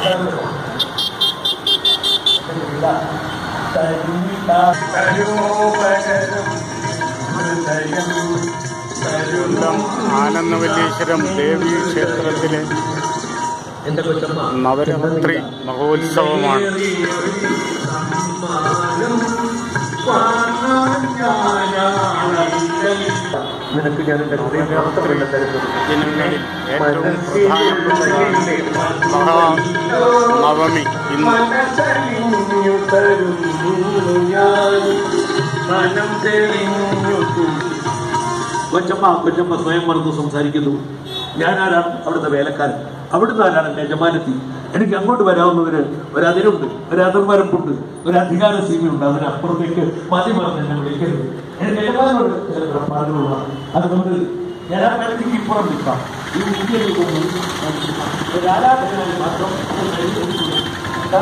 കൊല്ലം ആനന്ദവല്ലീശ്വരം ദേവീ ക്ഷേത്രത്തിലെ എന്റെ കൊച്ചമ്മ നവരാത്രി മഹോത്സവമാണ് നിനക്ക് ഞാൻ എന്റെ ഹൃദയം മാത്രമല്ല തരുന്നത് ദിനങ്ങളിൽ ഏറ്റവും പ്രധാനപ്പെട്ടതാണ് മഹാനവമി ഇന്ന് മനസ്സലിഞ്ഞു തരുന്നു ഞാൻ മനം തെളിഞ്ഞു കൊച്ചമ്മ കൊച്ചമ്മ സ്വയം മറന്നു സംസാരിക്കുന്നു ഞാൻ ആരാണ് അവിടുത്തെ വേലക്കാരൻ അവിടുന്ന് ആരാണ് എന്റെ യജമാനത്തി എനിക്ക് അങ്ങോട്ട് വരാവുന്നതിന് ഒരതിരുണ്ട് ഒരു അതിർവരമ്പുണ്ട് ഒരു അധികാര സീമയുണ്ട് അതിനപ്പുറത്തേക്ക് മതി മറന്ന് എന്നെ വിളിക്കരുത് എനിക്ക് യജമാനോട് ചില പുറപ്പാടുകളാണ് അതുകൊണ്ട് ഞാൻ ആ പരിധിക്ക് ഇപ്പുറം നിൽക്കാം ഈ ഇന്ത്യയിൽ കൊണ്ട് ഒരു ആരാധകനായി മാത്രം അത് കഴിയുന്നില്ല. എന്താ?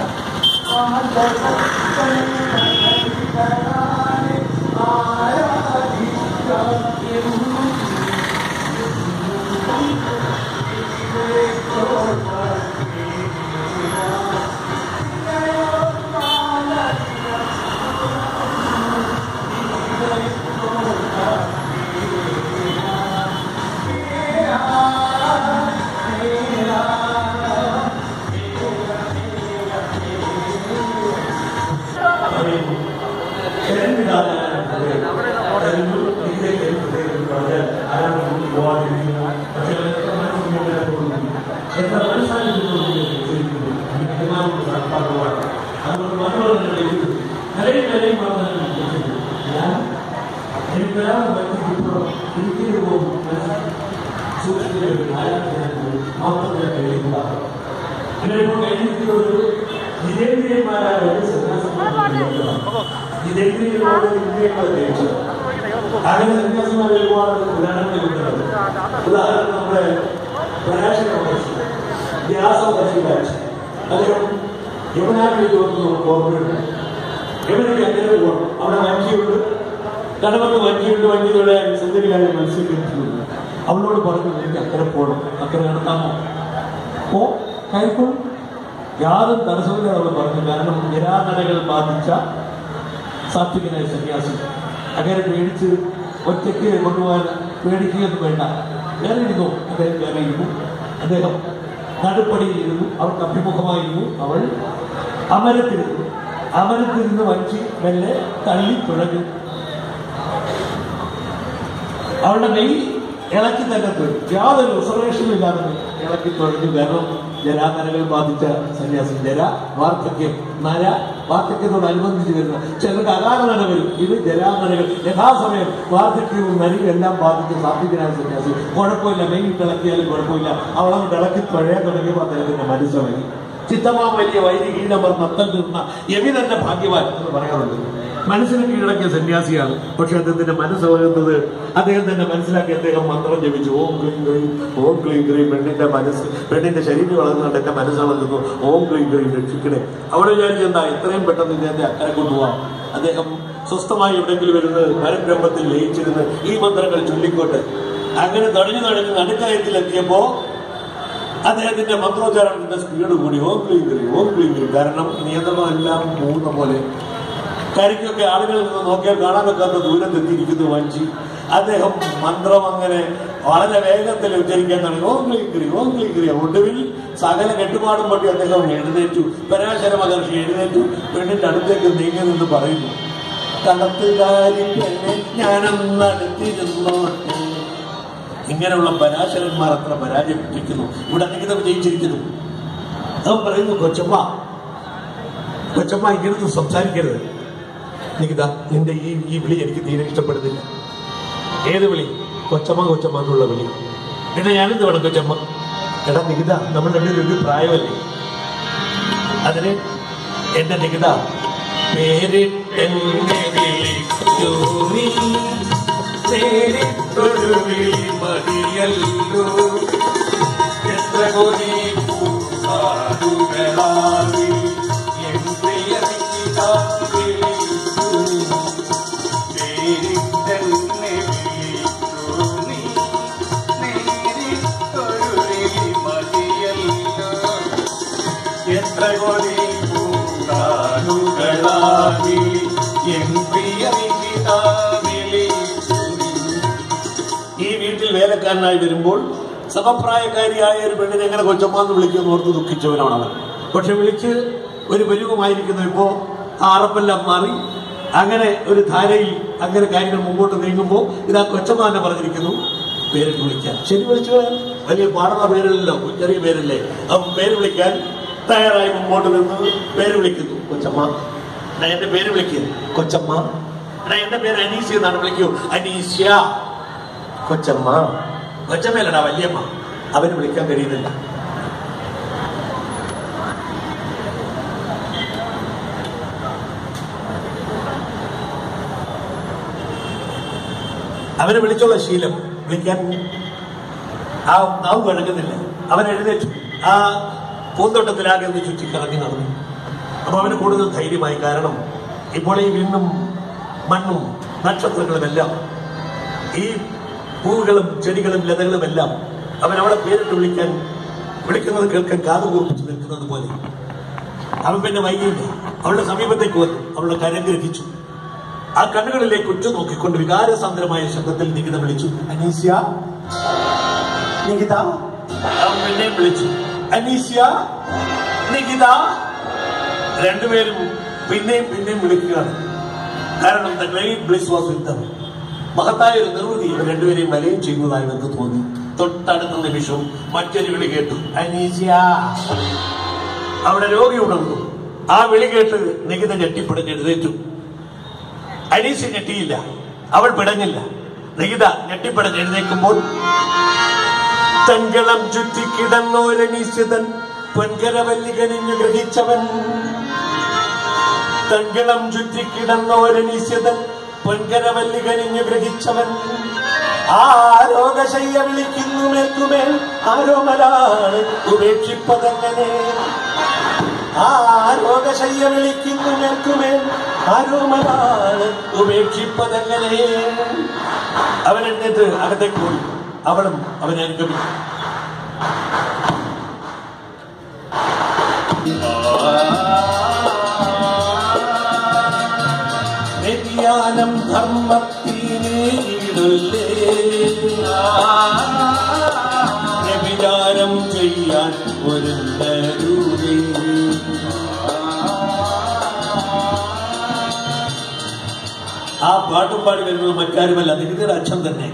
അങ്ങനെ സന്യാസിമാരെ ഒരുപാട് ഉദാഹരണങ്ങളുണ്ട് ഉദാഹരണം നമ്മുടെ പ്രകാശന മഹർഷി വ്യാസ മഹർഷി വായിച്ചു അദ്ദേഹം യമുനാട്ടിൽ ചോദിച്ചു ഓർമ്മയുണ്ട് യമുനയ്ക്ക് അങ്ങനെ പോകണം അവിടെ വഞ്ചിയുണ്ട് കടവത്ത് വഞ്ചിയുണ്ട് വഞ്ചിയുടെ സുന്ദരിയായ മത്സ്യബന്ധിയുണ്ട് അവളോട് പറഞ്ഞു എനിക്ക് അക്കരെ പോകണം അക്കരെ നടത്താമോ ഓ കൈക്കൊള്ളും യാതൊരു തടസ്സമില്ലാതെ അവൾ പറഞ്ഞു കാരണം നിരാനരകൾ ബാധിച്ച സാത്വികനായ സന്യാസി അങ്ങനെ പേടിച്ച് ഒറ്റയ്ക്ക് കൊണ്ടുപോകാൻ പേടിക്കുകയൊന്നും വേണ്ട വേറെ ഇരുന്നു അദ്ദേഹം വേറെ ഇരുന്നു അദ്ദേഹം നടുപ്പടിയിൽ ഇരുന്നു അവൾക്ക് അഭിമുഖമായിരുന്നു അവൾ അമരത്തിരുന്നു അമരത്തിരുന്ന് വഞ്ചി മെല്ലെ തള്ളി തുഴഞ്ഞു അവളുടെ നെയ് ഇളക്കി തന്നെ തൊഴിൽ യാതൊരു റിസർവേഷനും ഇല്ലാതെ ഇളക്കി തുഴഞ്ഞു കാരണം ജരാനരകൾ ബാധിച്ച സന്യാസി ജര വാർദ്ധക്യം നര വാർദ്ധക്യത്തോടനുബന്ധിച്ച് വരുന്ന ചിലർക്ക് അകാല നര വരും ഇത് ജരാനരകൾ യഥാസമയം വാർദ്ധക്യവും നരിയും എല്ലാം ബാധിച്ച സാത്വികനായ സന്യാസി കുഴപ്പമില്ല നെയ്യിട്ട് ഇളക്കിയാലും കുഴപ്പമില്ല അവളങ്ങോട്ട് ഇളക്കി തുഴയാൻ തുടങ്ങിയപ്പോൾ അദ്ദേഹത്തിന്റെ മനസ്സിലായി ചിത്തമാ വലിയ വൈദികീനമർ നത്തം തീർന്ന യവി തന്നെ ഭാഗ്യവാൻ എന്ന് പറയാറുണ്ട് മനസ്സിന് കീഴടക്കിയ സന്യാസിയാണ് പക്ഷെ അദ്ദേഹത്തിന്റെ മനസ്സ് പറയുന്നത് അദ്ദേഹം തന്നെ മനസ്സിലാക്കി അദ്ദേഹം മന്ത്രം ജപിച്ചു ഓം ക്ലീം ക്ലീം ഓം ക്ലീം ക്ലീം പെണ്ണിന്റെ മനസ്സ് പെണ്ണിന്റെ ശരീരം വളർന്നുകൊണ്ട് എന്റെ മനസ്സ് വളർന്നു ഓം ക്ലീം ക്ലീം രക്ഷിക്കണേ അവിടെ വിചാരിച്ചു എന്താ എത്രയും പെട്ടെന്ന് ഇദ്ദേഹത്തെ അക്കരെ കൊണ്ടുപോവാം അദ്ദേഹം സ്വസ്ഥമായി എവിടെയെങ്കിലും വരുന്നത് പരബ്രഹ്മത്തിൽ ലയിച്ചിരുന്ന് ഈ മന്ത്രങ്ങൾ ചൊല്ലിക്കോട്ടെ അങ്ങനെ തടഞ്ഞു തടഞ്ഞ് നടുക്കയത്തിലെത്തിയപ്പോ അദ്ദേഹത്തിന്റെ മന്ത്രോച്ചാരണത്തിന്റെ സ്പീഡ് കൂടി ഓം ക്ലീം ക്ലീം ഓം ക്ലീം ക്ലീം കാരണം നിയന്ത്രണം എല്ലാം മൂന്ന പോലെ കരിക്കൊക്കെ ആളുകളിൽ നിന്ന് നോക്കിയാൽ കാണാൻ വെക്കാത്ത ദൂരത്തെത്തിയിരിക്കുന്നു വഞ്ചി അദ്ദേഹം മന്ത്രം അങ്ങനെ വളരെ വേഗത്തിൽ ഉച്ചരിക്കാൻ തുടങ്ങി ഓം ക്ലീം ക്ലീം ഓം ക്ലീം ക്ലീം ഒടുവിൽ സകല കെട്ടുപാടും പൊട്ടി അദ്ദേഹം എഴുന്നേറ്റു പരാശര മഹർഷി എഴുന്നേറ്റു പെണ്ണിന്റെ അടുത്തേക്ക് നീങ്ങി നിന്ന് പറയുന്നു തണുത്തുകാരി പെണ്ണെ ഞാനൊന്ന് അടുത്തിരുന്നോട്ടെ ഇങ്ങനെയുള്ള പരാശരന്മാർ അത്ര പരാജയപ്പെട്ടിരിക്കുന്നു ഇവിടെ നികിതം ജയിച്ചിരിക്കുന്നു അവൻ പറയുന്നു കൊച്ചമ്മ കൊച്ചമ്മ ഇങ്ങനത്തെ സംസാരിക്കരുത് നികിത നിന്റെ ഈ ഈ വിളി എനിക്ക് തീരെ ഇഷ്ടപ്പെടുന്നില്ല ഏത് വിളി കൊച്ചമ്മ കൊച്ചമ്മ എന്നുള്ള വിളി പിന്നെ ഞാനെന്ത് വേണം കൊച്ചമ്മ എടാ നികിത നമ്മൾ രണ്ടുപേരും ഒരു പ്രായമല്ലേ അതിന് എന്റെ നികിത പേരിട്ടെന്നെ വിളിക്കൂ നീ നേരിട്ടൊരു വിളി മതിയല്ലോ എത്ര കൊതി പൂസാടുകളാവി എൻ പ്രിയനിക്കിതാ വിളിക്കൂ നീ. പേരിട്ടെന്നെ വിളിക്കൂ നീ. നേരിട്ടൊരു വിളി മതിയല്ലോ പ്രകോടി പൂങ്കാലുകളാകി എൻ പ്രിയ നികിതാവിളി ഈ വീട്ടിൽ വേലക്കാരനായി വരുമ്പോൾ സമപ്രായക്കാരിയായ ഒരു പെണ്ണിനെ എങ്ങനെ കൊച്ചമ്മാന്ന് വിളിക്കുമെന്ന് ഓർത്ത് ദുഃഖിച്ചവനാണ് അവൻ പക്ഷെ വിളിച്ച് ഒരു പരിവുമായിരിക്കുന്നു ഇപ്പോ ആ അറപ്പെല്ലാം മാറി അങ്ങനെ ഒരു ധാരയിൽ അങ്ങനെ കാര്യങ്ങൾ മുമ്പോട്ട് നീങ്ങുമ്പോൾ ഇതാ കൊച്ചമ്മാനെ പറഞ്ഞിരിക്കുന്നു പേരിട്ട് വിളിക്കാൻ ശരി വിളിച്ചു വലിയ പാടുള്ള പേരല്ലല്ലോ ചെറിയ പേരല്ലേ അപ്പം പേര് വിളിക്കാൻ തയ്യാറായി മുമ്പോട്ട് നിന്ന് പേര് വിളിക്കുന്നു കൊച്ചമ്മ എടാ, എന്റെ പേര് വിളിക്കുക കൊച്ചമ്മ എടാ, എന്റെ പേര് അനീസ്യ എന്നാണ് വിളിക്കൂ അനീസ്യ കൊച്ചമ്മ കൊച്ചമ്മയല്ലടാ വല്യമ്മ അവന് വിളിക്കാൻ കഴിയുന്നില്ല അവനെ വിളിച്ചുള്ള ശീലം വിളിക്കാൻ ആ നാവ് കിടക്കുന്നില്ല അവൻ എഴുന്നേറ്റു ആ പൂന്തോട്ടത്തിലാകെ ഒന്ന് ചുറ്റി കറങ്ങി നടന്നു അപ്പൊ അവന് കൂടുതൽ ധൈര്യമായി കാരണം ഇപ്പോൾ ഈ വീണ്ടും മണ്ണും നക്ഷത്രങ്ങളും എല്ലാം ഈ പൂവുകളും ചെടികളും ലതകളും എല്ലാം അവൻ അവളെ പേരിട്ട് വിളിക്കാൻ വിളിക്കുന്നത് കേൾക്കാൻ കാതു കൂർപ്പിച്ച് നിൽക്കുന്നത് പോലെ അവൻ പിന്നെ വൈകിയില്ല അവളുടെ സമീപത്തേക്ക് വന്നു അവളുടെ കരം ഗ്രഹിച്ചു ആ കണ്ണുകളിലേക്ക് ഉറ്റു നോക്കിക്കൊണ്ട് വികാരസാന്ദ്രമായ ശബ്ദത്തിൽ നികിത വിളിച്ചു അനീസ്യ നികിത അവൻ പിന്നെയും വിളിച്ചു അനീസ്യ നികിത രണ്ടുപേരും പിന്നെയും പിന്നെയും വിളിക്കുകയാണ് കാരണം the great bliss was with them. മഹത്തായ ഒരു നിർവൃതി ഇവർ രണ്ടുപേരെയും വലയം ചെയ്യുന്നതായി നമുക്ക് തോന്നി തൊട്ടടുത്ത നിമിഷവും മറ്റൊരു വിളി കേട്ടു അനീസ്യ അവിടെ രോഗി ഉണർന്നു ആ വിളി കേട്ട് നികിത ഞെട്ടിപ്പിടഞ്ഞ് എഴുന്നേറ്റു അനീസ് ഞെട്ടിയില്ല അവൾ പിടഞ്ഞില്ല നികിത ഞെട്ടിപ്പിടഞ്ഞ് എഴുന്നേക്കുമ്പോൾ തങ്കളം ചുറ്റിക്കിടന്നോരനീശ്ചിതൻ പൊൻകരവല്ലികനിഞ്ഞു ഗ്രഹിച്ചവൻ തങ്കളം ചുറ്റിക്കിടന്നോരനീശ്ചിതൻ പൊൻകരവല്ലികനിഞ്ഞു ഗ്രഹിച്ചവൻ ആ രോഗശയ്യ വിളിക്കുന്നു മേൽക്കുമേൽ ആരോമലാണ് ഉപേക്ഷിപ്പതെങ്ങനെ ആ രോഗശയ്യ വിളിക്കുന്നു മേൽക്കുമേൽ ആരോമലാണ് ഉപേക്ഷിപ്പതെങ്ങനെ അവൻ എഴുന്നേറ്റ് അകത്തേക്ക് പോയി അവളും അവനെ അനുഗമിച്ചു വ്യതിയാനം ധർമ്മത്തിനേടല്ലേ വ്യഭിചാരം ചെയ്യാൻ ഒരു ആ പാട്ടും പാടി വരുന്നത് മറ്റാരുമല്ല നികുതിയുടെ അച്ഛൻ തന്നെ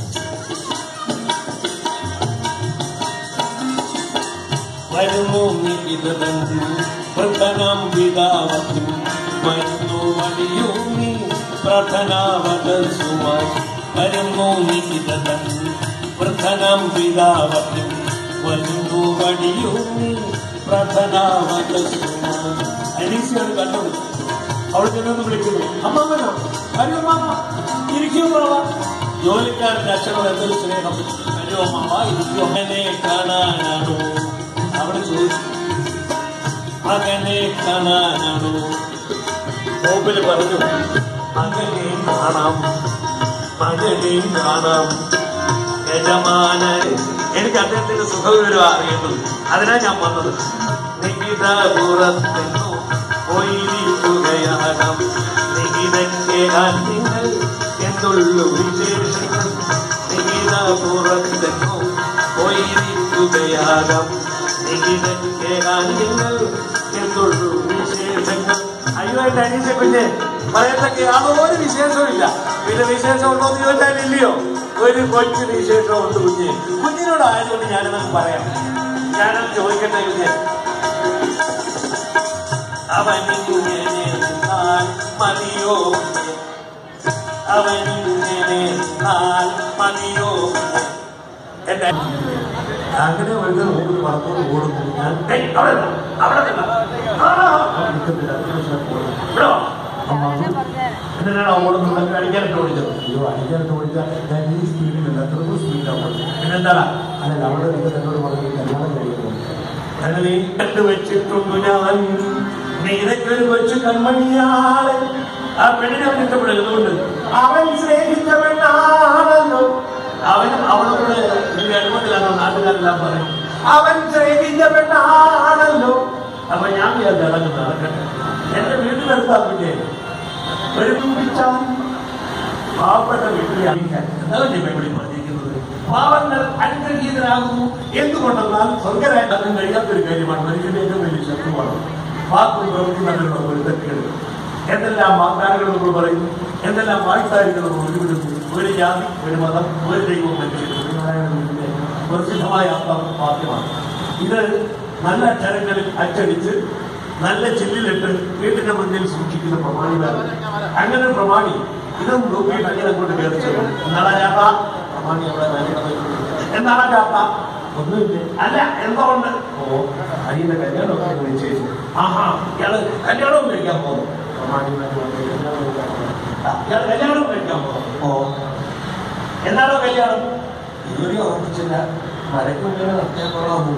വരുന്നു നികിതൻ വൃദ്ധനാം പിതാവത്തും വരുന്നു വടിയൂന്നി പ്രഥനാവതസുമായി വരുന്നു നികിതൻ വൃദ്ധനാം പിതാവത്തും വരുന്നു വടിയൂന്നി പ്രഥനാവതസുമായി അനീസിയാണ് കണ്ടത് അവൾ ചെന്നൊന്ന് വിളിക്കുന്നു അമ്മാവനോ വരൂ മാമ ഇരിക്കൂ മാമ ജോലിക്കാരന്റെ അച്ഛനോട് എന്തൊരു സ്നേഹം വരൂ മാമ ഇരിക്കൂ അങ്ങനെ കാണാനാണോ അവിടെ ചോദിച്ചു മകനെ കാണാനാണോ നോബില് പറഞ്ഞു മകനെ കാണാം മകനെ കാണാം യജമാനൻ എനിക്ക് അദ്ദേഹത്തിന്റെ സുഖവിവരം അറിയേണ്ടത് അതിനാ ഞാൻ വന്നത് നികിത പുറത്തെന്നു പോയിരിക്കുകയാകാം നികിതಕ್ಕೆ നിങ്ങൾ എന്തുള്ളു വിശേഷങ്ങൾ നികിത പുറത്തെന്നു പോയിരിക്കുകയാകാം നികിതಕ್ಕೆ നിങ്ങൾ എന്തുള്ളു വിശേഷങ്ങൾ അയ്യോ എന്റെ അനീസെ കുഞ്ഞെ പറയത്തൊക്കെ യാതൊരു വിശേഷവും ഇല്ല പിന്നെ വിശേഷം ഉണ്ടോ എന്ന് ചോദിച്ചാൽ ഇല്ലയോ ഒരു കൊച്ചു വിശേഷം ഉണ്ട് കുഞ്ഞെ കുഞ്ഞിനോട് ആയതുകൊണ്ട് ഞാനത് പറയാം ഞാനത് ചോദിക്കട്ടെ കുഞ്ഞെ അവനിങ്ങനെ നിന്നാൽ മതിയോ അവനിങ്ങനെ നിന്നാൽ മതിയോ എന്റെ അങ്ങനെ ഒരു റോഡിൽ വളർത്തോട് ഓടുന്നു ഞാൻ ഏയ്, അവിടെ നില്ല, അവിടെ നില്ല. ആ, അവിടെ നിൽക്കുന്നില്ല, അതിനുശേഷം പോകുന്നു. ഇവിടെ വാ. അമ്മ, എന്തിനാണ് ഓടുന്നത് നമുക്ക് അടിക്കാനിട്ട് ഓടിച്ചത് അയ്യോ അടിക്കാനിട്ട് ഓടിച്ചാൽ ഞാൻ ഈ സ്പീഡിലല്ല അത്രയും സ്പീഡിലാണ് ഓടുന്നത്. പിന്നെന്താ അല്ല അവിടെ നിങ്ങൾ എന്നോട് പറഞ്ഞു കല്യാണം കഴിക്കുന്നു അങ്ങനെ കണ്ടു വെച്ചിട്ടുണ്ട് ഞാൻ നീനക്കൊരു കൊച്ചു കൺമണിയാള് ആ പെണ്ണിനെ അവൻ ഇഷ്ടപ്പെടുന്നതുകൊണ്ട് അവൻ സ്നേഹിച്ച പെണ്ണാണല്ലോ അവൻ അവളോട് ഇതിന്റെ അടുപ്പത്തിലാണോ നാട്ടുകാരെല്ലാം പറയും അവൻ സ്നേഹിച്ച പെണ്ണാണല്ലോ അപ്പൊ ഞാൻ അതല്ലേ ബൈബിളിൽ പറഞ്ഞിരിക്കുന്നത് പാവങ്ങൾ അനുഗ്രഹീതരാകുന്നു എന്തുകൊണ്ടെന്നാൽ സ്വർഗരാജ്യം കഴിയാത്തൊരു കാര്യമാണ് മനുഷ്യന്റെ ഏറ്റവും വലിയ ശത്രുവാണ് വാക്കും പ്രവൃത്തി തമ്മിലുള്ള പൊരുത്തക്കേട് എന്തെല്ലാം വാഗ്ദാനങ്ങൾ നമ്മൾ പറയുന്നു എന്തെല്ലാം വായ്ത്താരികൾ നമ്മൾ ഒരുവിടുന്നു ഒരു ജാതി ഒരു മതം ഒരു ദൈവം മറ്റൊരു പ്രസിദ്ധമായ വാക്യമാണ് ഇത് നല്ല അക്ഷരങ്ങളിൽ അച്ചടിച്ച് നല്ല ചില്ലിലിട്ട് വീട്ടിന്റെ മുന്നിൽ സൂക്ഷിക്കുന്ന പ്രമാണികളാണ് അങ്ങനെ ഒരു പ്രമാണി ഇതും നോക്കിയിട്ട് അങ്ങനെ അങ്ങോട്ട് കയറി ചെല്ലും എന്നാളാ ചാത്ത പ്രമാണി അവിടെ നല്ലത് എന്നാളാ ചാത്ത ഒന്നുമില്ല അല്ല എന്തുകൊണ്ട് ഓ അനിയന്റെ കല്യാണമൊക്കെ അങ്ങ് നിശ്ചയിച്ചു ആഹാ ഇയാള് കല്യാണവും കഴിക്കാൻ പോകുന്നു പ്രമാണി കല്യാണം കഴിക്കാൻ പോകുന്നു. ആ, ഇയാള് കല്യാണം കഴിക്കാൻ പോകുന്നു ഓ എന്നാണോ കല്യാണം ഇതുവരെ ഉറപ്പിച്ചില്ല മരക്കുള്ളിൽ നടത്തിയാൽ കൊള്ളാമോ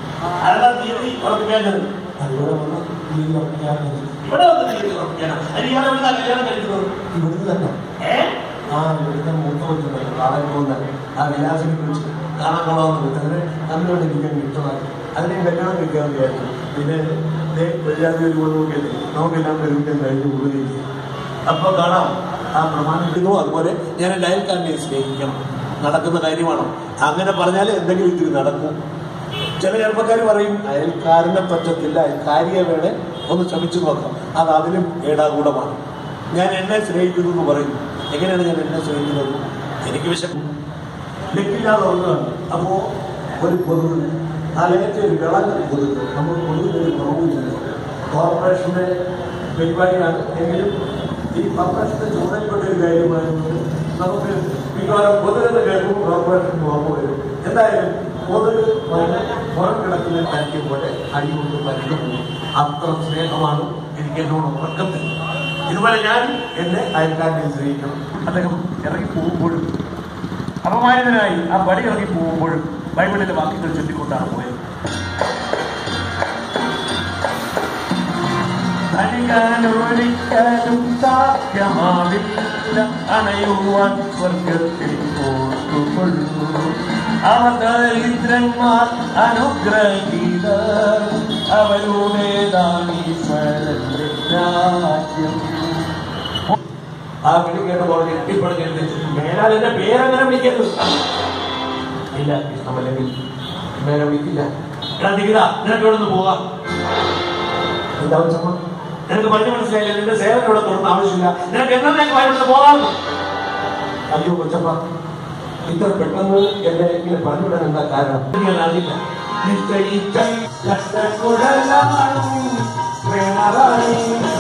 അതാ തീയതി ഉറപ്പിക്കേണ്ടത് അതുപോലെ വന്ന് തീയതി ഉറപ്പിക്കാൻ ഇവിടെ വന്ന് തീയതി ഉറപ്പിക്കാനാ അത് ഇയാളെ ഇവിടെ കല്യാണം കഴിക്കുന്നത് ഇവിടുന്ന് തന്നെ ഏ ആ ഇവിടുത്തെ മൂത്ത കൊച്ചുണ്ടല്ലോ കാണാൻ പോകുന്ന ആ വിലാസിനെ കുറിച്ച് കാണാൻ കൊള്ളാമെന്ന് അതിനെ അതിനോട് എനിക്ക് ഇഷ്ടമായി അതിനെ കല്യാണം കഴിക്കാൻ വിചാരിച്ചു പിന്നെ ദേ വെള്ളിയാഴ്ച ഒരു പോലെ നോക്കിയല്ലേ നമുക്കെല്ലാം പെരുവിറ്റം കഴിഞ്ഞ് കൂടുകയും അപ്പൊ കാണാം ആ പ്രമാണിക്കുന്നു അതുപോലെ ഞാൻ എൻ്റെ അയൽക്കാരനെ സ്നേഹിക്കണം നടക്കുന്ന കാര്യമാണ് അങ്ങനെ പറഞ്ഞാൽ എന്തെങ്കിലും ഇതിൽ നടക്കും ചില ചെറുപ്പക്കാർ പറയും അയൽക്കാരനെ പറ്റത്തില്ല അയൽക്കാരിയെ വേണേ ഒന്ന് ശ്രമിച്ചു നോക്കാം അത് അതിലും ഏടാകൂടമാണ് ഞാൻ എന്നെ സ്നേഹിക്കുന്നു എന്ന് പറയും എങ്ങനെയാണ് ഞാൻ എന്നെ സ്നേഹിക്കുന്നത് എനിക്ക് വിശക്കും ലക്കില്ലാതെ ഒന്നാണ് അപ്പോ ഒരു കൊതുക് ആ ലേറ്റ ഒരു വിളഞ്ഞ കൊതുക് നമ്മൾ കൊതുകിന് ഒരു കുറവുമില്ല കോർപ്പറേഷന്റെ പരിപാടിയാണ് എങ്കിലും ഈ കോർപ്പറേഷന്റെ ചുമതലപ്പെട്ട ഒരു കാര്യമായതുകൊണ്ട് നമുക്ക് മിക്കവാറും കൊതുകെന്ന് കേൾക്കുമ്പോൾ കോർപ്പറേഷൻ ഓർമ്മ വരും എന്തായാലും കൊതുക് വന്ന് പുറം കിടക്കുന്ന കഴിക്കുമ്പോൾ അടികൊണ്ട് മരുന്ന് പോകും അത്ര സ്നേഹമാണ് എനിക്ക് എന്നോട് ഉറക്കം തരുന്നത് ഇതുപോലെ ഞാൻ എന്നെ അയൽക്കാരനെ സ്നേഹിക്കണം അദ്ദേഹം ഇറങ്ങി പോകുമ്പോഴും അപമാനിതനായി ആ പടി ഇറങ്ങി പോകുമ്പോഴും ബൈബിളിലെ വാക്യങ്ങൾ ചൊല്ലിക്കൊണ്ടാണ് പോയത് ഒരിക്കലും സാധ്യമാവില്ല അണയുവാൻ സ്വർഗത്തിൽ ഓർത്തുകൊള്ളൂ അവർ ദരിദ്രന്മാർ അനുഗ്രഹീതർ അവരുടേതാണ് ഈശ്വരന്റെ രാജ്യം ആ വിളി കേട്ടപ്പോൾ എത്തിപ്പെടുന്ന എഴുതിച്ചു മേലാൽ എന്റെ പേരങ്ങനെ വിളിക്കരുത് ഇല്ല ഇഷ്ടമല്ലെങ്കിൽ മേലെ വിളിക്കില്ല എടാ നികിത നിനക്ക് ഇവിടെ നിന്ന് പോകാം എന്താ വെച്ചമ്മ നിനക്ക് പറഞ്ഞു മനസ്സിലായില്ല നിന്റെ സേവനം ഇവിടെ തുടർന്ന് ആവശ്യമില്ല നിനക്ക് എന്നേക്കും ഇവിടെ പോകാം അയ്യോ കൊച്ചമ്മ ഇത്ര പെട്ടെന്ന് എന്നെ ഇങ്ങനെ പറഞ്ഞുവിടാൻ എന്താ കാരണം ഞാൻ അറിയില്ല നിശ്ചയിച്ച കഷ്ടക്കുഴലാണി പ്രേമറാണി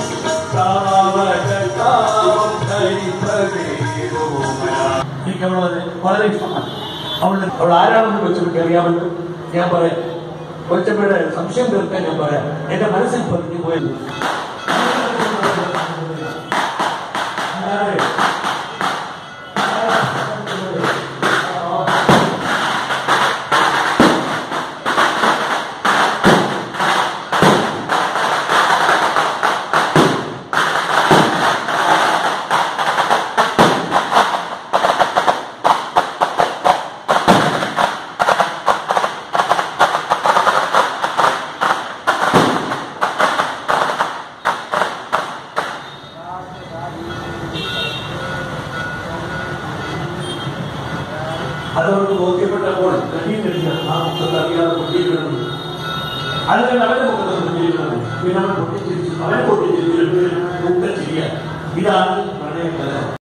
എനിക്ക് അവളെ വളരെ ഇഷ്ടമാണ് അവളുടെ അവൾ ആരാണെന്ന് കൊച്ചുകുട്ടി അറിയാമല്ലോ ഞാൻ പറയാം കൊച്ചമ്മയുടെ സംശയം തീർക്കാൻ ഞാൻ പറയാം എന്റെ മനസ്സിൽ പതിഞ്ഞു പോയത് അതവർക്ക് ബോധ്യപ്പെട്ടപ്പോൾ കണ്ണീരടിഞ്ഞ ആ മുഖത്ത് അറിയാതെ പൊട്ടിയിട്ടുണ്ട് അതിനെ അവന്റെ മുഖത്ത് പൊട്ടിയിട്ടുണ്ട് പിന്നെ അവൻ പൊട്ടിച്ചിരിച്ചു അവനെ പൊട്ടിച്ചിരിച്ചു മുഖം ചെയ്യാൻ ഇതാണ് പ്രണയകല